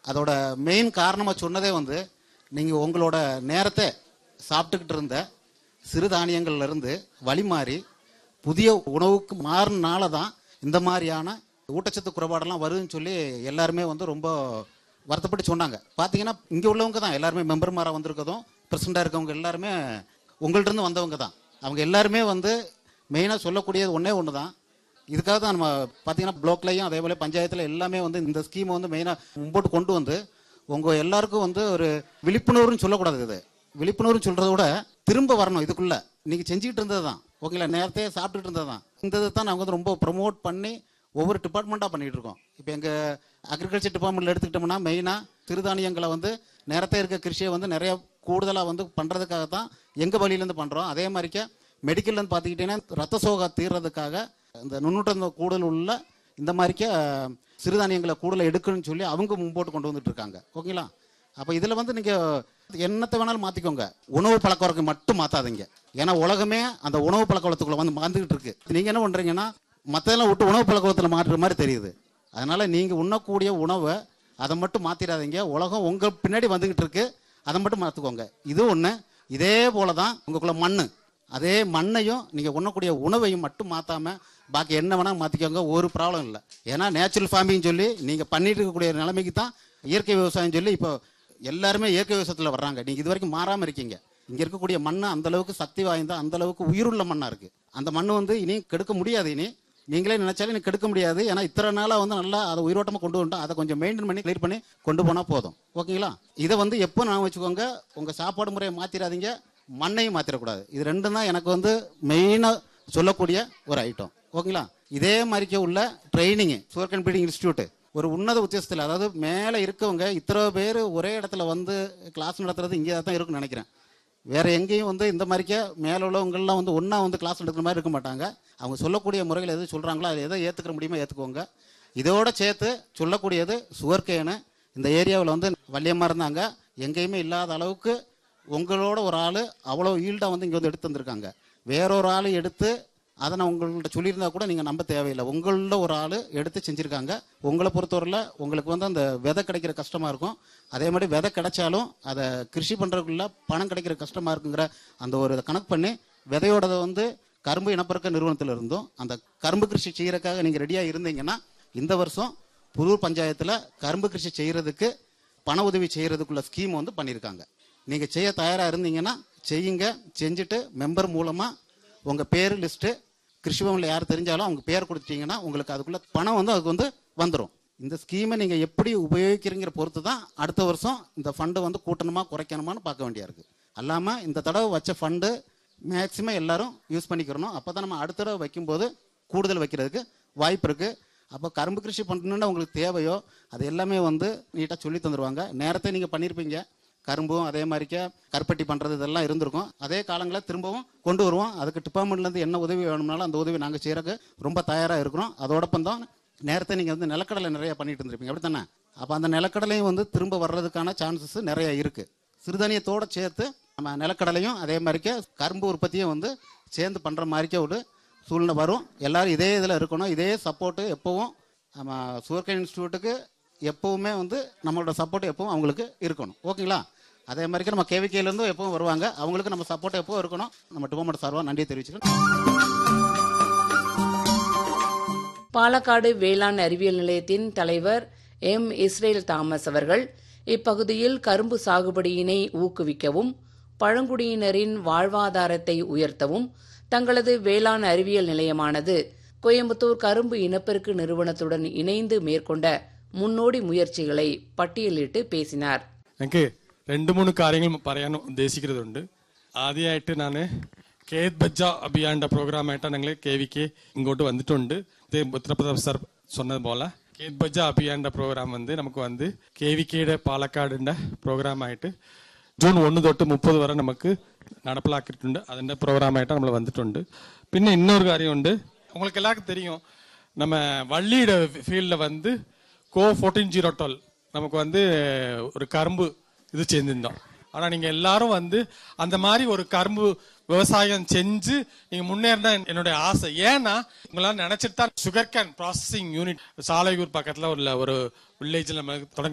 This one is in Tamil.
அதோட மெயின் காரணமாக சொன்னதே வந்து நீங்கள் உங்களோட நேரத்தை சாப்பிட்டுக்கிட்டு இருந்த சிறுதானியங்கள்ல இருந்து வழி மாறி புதிய உணவுக்கு மாறினால தான் இந்த மாதிரியான ஊட்டச்சத்து குறைபாடெல்லாம் வருதுன்னு சொல்லி எல்லாருமே வந்து ரொம்ப வருத்தப்பட்டு சொன்னாங்க பார்த்தீங்கன்னா இங்கே உள்ளவங்க தான் எல்லாருமே மெம்பர்மாராக வந்திருக்கதும் பிரசிடண்டாக இருக்கவங்க எல்லாருமே உங்கள்ட்ட இருந்து வந்தவங்க தான் அவங்க எல்லாருமே வந்து மெயினாக சொல்லக்கூடியது ஒன்றே ஒன்று தான் இதுக்காக தான் நம்ம பார்த்தீங்கன்னா பிளாக்லையும் அதே போல பஞ்சாயத்தில் எல்லாமே வந்து இந்த ஸ்கீமை வந்து மெயினாக மும்போட்டு கொண்டு வந்து உங்கள் எல்லாருக்கும் வந்து ஒரு விழிப்புணர்வுன்னு சொல்லக்கூடாது இது விழிப்புணர்வுன்னு சொல்கிறத விட திரும்ப வரணும் இதுக்குள்ள நீங்கள் செஞ்சுக்கிட்டு இருந்தது தான் ஓகேங்களா நேரத்தையே சாப்பிட்டுட்டு இருந்தது தான் இந்த இதை தான் நாங்கள் வந்து ரொம்ப ப்ரமோட் பண்ணி ஒவ்வொரு டிபார்ட்மெண்ட்டாக பண்ணிகிட்டு இருக்கோம் இப்போ எங்கள் அக்ரிகல்ச்சர் டிபார்ட்மெண்ட்டில் எடுத்துக்கிட்டோம்னா மெயினாக சிறுதானியங்களை வந்து நேரத்தை இருக்க கிருஷியை வந்து நிறைய கூடுதலாக வந்து பண்ணுறதுக்காக தான் எங்கள் வழியிலேருந்து பண்ணுறோம் அதே மாதிரிக்க மெடிக்கல்லேருந்து பார்த்துக்கிட்டிங்கன்னா ரத்த சோகா தீர்றதுக்காக இந்த நுண்ணூட்ட கூடுதல் உள்ள இந்த மாதிரிக்க சிறுதானியங்களை கூடுதல் எடுக்கணும்னு சொல்லி அவங்க மும்போட்டு கொண்டு வந்துட்டு இருக்காங்க ஓகேங்களா அப்போ இதில் வந்து நீங்கள் என்னத்தை வேணாலும் மாற்றிக்கோங்க உணவு பழக்க வழக்கம் மட்டும் மாற்றாதீங்க ஏன்னா உலகமே அந்த உணவு பழக்க வழக்கத்துக்குள்ள வந்து மாந்துக்கிட்டு இருக்கு நீங்கள் என்ன பண்ணுறீங்கன்னா மற்றதெல்லாம் விட்டு உணவு பழக்க வழக்கத்தில் மாற்றுற மாதிரி தெரியுது அதனால் நீங்கள் உண்ணக்கூடிய உணவை அதை மட்டும் மாற்றிடாதீங்க உலகம் உங்கள் பின்னாடி வந்துக்கிட்டு இருக்கு அதை மட்டும் மாற்றுக்கோங்க இது ஒன்று இதே போல தான் உங்களுக்குள்ள மண் அதே மண்ணையும் நீங்கள் உண்ணக்கூடிய உணவையும் மட்டும் மாற்றாமல் பாக்கி என்ன வேணால் மாற்றிக்கோங்க ஒரு ப்ராப்ளம் இல்லை ஏன்னா நேச்சுரல் ஃபார்மிங் சொல்லி நீங்கள் பண்ணிட்டு இருக்கக்கூடிய நிலைமைக்கு தான் இயற்கை விவசாயம் சொல்லி இப்போ எல்லாருமே இயற்கை விவசாயத்தில் வர்றாங்க நீங்கள் இது வரைக்கும் மாறாமல் இருக்கீங்க இங்கே இருக்கக்கூடிய மண் அந்த அளவுக்கு சக்தி வாய்ந்த அந்த அளவுக்கு உயிருள்ள மண்ணாக இருக்குது அந்த மண் வந்து இனி கெடுக்க முடியாது இனி நீங்களே நினைச்சாலும் எனக்கு கெடுக்க முடியாது ஏன்னா இத்தனை நாளாக வந்து நல்லா அதை உயிரோட்டமாக கொண்டு வந்துட்டோம் அதை கொஞ்சம் மெயின்டைன் பண்ணி கிளியர் பண்ணி கொண்டு போனால் போதும் ஓகேங்களா இதை வந்து எப்போ நான் வச்சுக்கோங்க உங்கள் சாப்பாடு முறையை மாற்றிடாதீங்க மண்ணையும் மாற்றிடக்கூடாது இது ரெண்டும் தான் எனக்கு வந்து மெயினாக சொல்லக்கூடிய ஒரு ஐட்டம் ஓகேங்களா இதே மாதிரிக்கே உள்ள ட்ரைனிங்கு சுகர்கன் ப்ரீடிங் இன்ஸ்டியூட் ஒரு உன்னத உச்சத்தில் அதாவது மேலே இருக்கவங்க இத்தனை பேர் ஒரே இடத்துல வந்து கிளாஸ் நடத்துறது இங்கே தான் இருக்குன்னு நினைக்கிறேன் வேற எங்கேயும் வந்து இந்த மாதிரிக்கே மேலே உள்ளவங்கெல்லாம் வந்து ஒன்றா வந்து கிளாஸ் எடுக்கிற மாதிரி இருக்க மாட்டாங்க அவங்க சொல்லக்கூடிய முறைகள் எது சொல்கிறாங்களோ அதை எதை ஏற்றுக்கிற முடியுமோ ஏற்றுக்கோங்க இதோட சேர்த்து சொல்லக்கூடியது சுகர் கேனு இந்த ஏரியாவில் வந்து வள்ளியம்மா இருந்தாங்க எங்கேயுமே இல்லாத அளவுக்கு உங்களோட ஒரு ஆள் அவ்வளோ ஈல்டாக வந்து இங்கே வந்து எடுத்து வந்திருக்காங்க வேறொரு ஆள் எடுத்து அதை நான் உங்கள்கிட்ட சொல்லியிருந்தா கூட நீங்கள் நம்ப தேவையில்லை உங்களில் ஒரு ஆள் எடுத்து செஞ்சுருக்காங்க உங்களை பொறுத்தவரையில் உங்களுக்கு வந்து அந்த விதை கிடைக்கிற கஷ்டமாக இருக்கும் அதே மாதிரி விதை கிடைச்சாலும் அதை கிருஷி பண்ணுறதுக்குள்ள பணம் கிடைக்கிற கஷ்டமாக இருக்குங்கிற அந்த ஒரு இதை கணக்கு பண்ணி விதையோடதை வந்து கரும்பு இனப்பெருக்க நிறுவனத்தில் இருந்தும் அந்த கரும்பு கிருஷி செய்யறதுக்காக நீங்கள் ரெடியாக இருந்தீங்கன்னா இந்த வருஷம் புதூர் பஞ்சாயத்தில் கரும்பு கிருஷி செய்கிறதுக்கு பண உதவி செய்கிறதுக்குள்ள ஸ்கீம் வந்து பண்ணியிருக்காங்க நீங்கள் செய்ய தயாராக இருந்தீங்கன்னா செய்யுங்க செஞ்சுட்டு மெம்பர் மூலமாக உங்கள் பேர் லிஸ்ட்டு கிருஷிபவனில் யார் தெரிஞ்சாலும் அவங்க பேர் கொடுத்தீங்கன்னா உங்களுக்கு அதுக்குள்ள பணம் வந்து அதுக்கு வந்து வந்துடும் இந்த ஸ்கீமை நீங்கள் எப்படி உபயோகிக்கிறீங்கிற பொறுத்து தான் அடுத்த வருஷம் இந்த ஃபண்டு வந்து கூட்டணுமா குறைக்கணுமான்னு பார்க்க வேண்டியா இருக்குது அல்லாமல் இந்த தடவை வச்ச ஃபண்டு மேக்ஸிமம் எல்லாரும் யூஸ் பண்ணிக்கிறணும் அப்போ தான் நம்ம அடுத்த தடவை வைக்கும்போது கூடுதல் வைக்கிறதுக்கு வாய்ப்பு இருக்குது அப்போ கரும்பு கிருஷி பண்ணணுன்னு உங்களுக்கு தேவையோ அது எல்லாமே வந்து நீட்டாக சொல்லி தந்துடுவாங்க நேரத்தை நீங்கள் பண்ணியிருப்பீங்க கரும்பும் அதே மாதிரிக்க கருப்பட்டி பண்ணுறது இதெல்லாம் இருந்திருக்கும் அதே காலங்களில் திரும்பவும் கொண்டு வருவோம் அதுக்கு டிபார்ட்மெண்ட்லேருந்து என்ன உதவி வேணும்னாலும் அந்த உதவி நாங்கள் செய்கிறக்கு ரொம்ப தயாராக இருக்கிறோம் அதோடப்பம் தான் நேரத்தை நீங்கள் வந்து நிலக்கடலை நிறைய பண்ணிட்டு இருந்திருப்பீங்க அப்படி தானே அப்போ அந்த நிலக்கடலையும் வந்து திரும்ப வர்றதுக்கான சான்சஸ் நிறைய இருக்குது சிறுதானியத்தோடு சேர்த்து நம்ம நிலக்கடலையும் அதே மாதிரிக்க கரும்பு உற்பத்தியும் வந்து சேர்ந்து பண்ணுற மாதிரிக்க ஒரு சூழ்நிலை வரும் எல்லாரும் இதே இதில் இருக்கணும் இதே சப்போர்ட்டு எப்போவும் நம்ம சுகர்கன் இன்ஸ்டியூட்டுக்கு எப்போவுமே வந்து நம்மளோட சப்போர்ட் எப்பவும் அவங்களுக்கு இருக்கணும் ஓகேங்களா அதே மாதிரிக்கு நம்ம கேவிகேலேருந்து எப்பவும் வருவாங்க அவங்களுக்கு நம்ம சப்போர்ட் எப்பவும் இருக்கணும் நம்ம டிபார்ட்மெண்ட் சார்பாக நன்றி தெரிவிச்சுக்கிறோம் பாலக்காடு வேளாண் அறிவியல் நிலையத்தின் தலைவர் எம் இஸ்ரேல் தாமஸ் அவர்கள் இப்பகுதியில் கரும்பு சாகுபடியினை ஊக்குவிக்கவும் பழங்குடியினரின் வாழ்வாதாரத்தை உயர்த்தவும் தங்களது வேளாண் அறிவியல் நிலையமானது கோயம்புத்தூர் கரும்பு இனப்பெருக்கு நிறுவனத்துடன் இணைந்து மேற்கொண்ட മുന്നോടി മുയற்சிகளை പട്ടിയലിട്ട് പേസിനാർ എനിക്ക് രണ്ട് മൂന്ന് കാര്യങ്ങൾ പറയാൻ ഉദ്ദേശിക്കുന്നതുണ്ട് ആദ്യമായിട്ട് ഞാൻ കേത് ബജ്ജ അഭിയാന്റെ പ്രോഗ്രാമായിട്ടാണ് ഞങ്ങൾ കെ വിക്ക് ഇങ്ങോട്ട് വന്നിട്ടുണ്ട് ഇത് ഉത്തർപ്രദേശ് സാർ சொன்னதுപോലെ കേത് ബജ്ജ അഭിയാന്റെ പ്രോഗ്രാം வந்து നമുക്ക് வந்து കെ വിക്കയുടെ പാലക്കാടിന്റെ പ്രോഗ്രാമായിട്ട് ജൂൺ ഒന്ന് തൊട്ട് മുപ്പത് വരെ നമുക്ക് നടപ്പിലാക്കിയിട്ടുണ്ട് അതിന്റെ പ്രോഗ്രാമായിട്ട് നമ്മൾ വന്നിട്ടുണ്ട് പിന്നെ இன்னொரு കാര്യമുണ്ട് உங்களுக்கு எல்லாருக்கும் தெரியும் நம்ம வள்ளியோட ஃபீல்டில் வந்து கோ ஃபோர்டீன் ஜீரோ டுவெல் நமக்கு வந்து ஒரு கரும்பு இது செஞ்சிருந்தோம் ஆனா நீங்க எல்லாரும் வந்து அந்த மாதிரி ஒரு கரும்பு விவசாயம் செஞ்சு நீங்க முன்னேறினா என்னுடைய ஆசை ஏன்னா உங்களால நினைச்சிட்டு தான் sugar cane processing unit Salaiyur பக்கத்துல உள்ள ஒரு வில்லேஜ்ல நம்ம தொடங்கி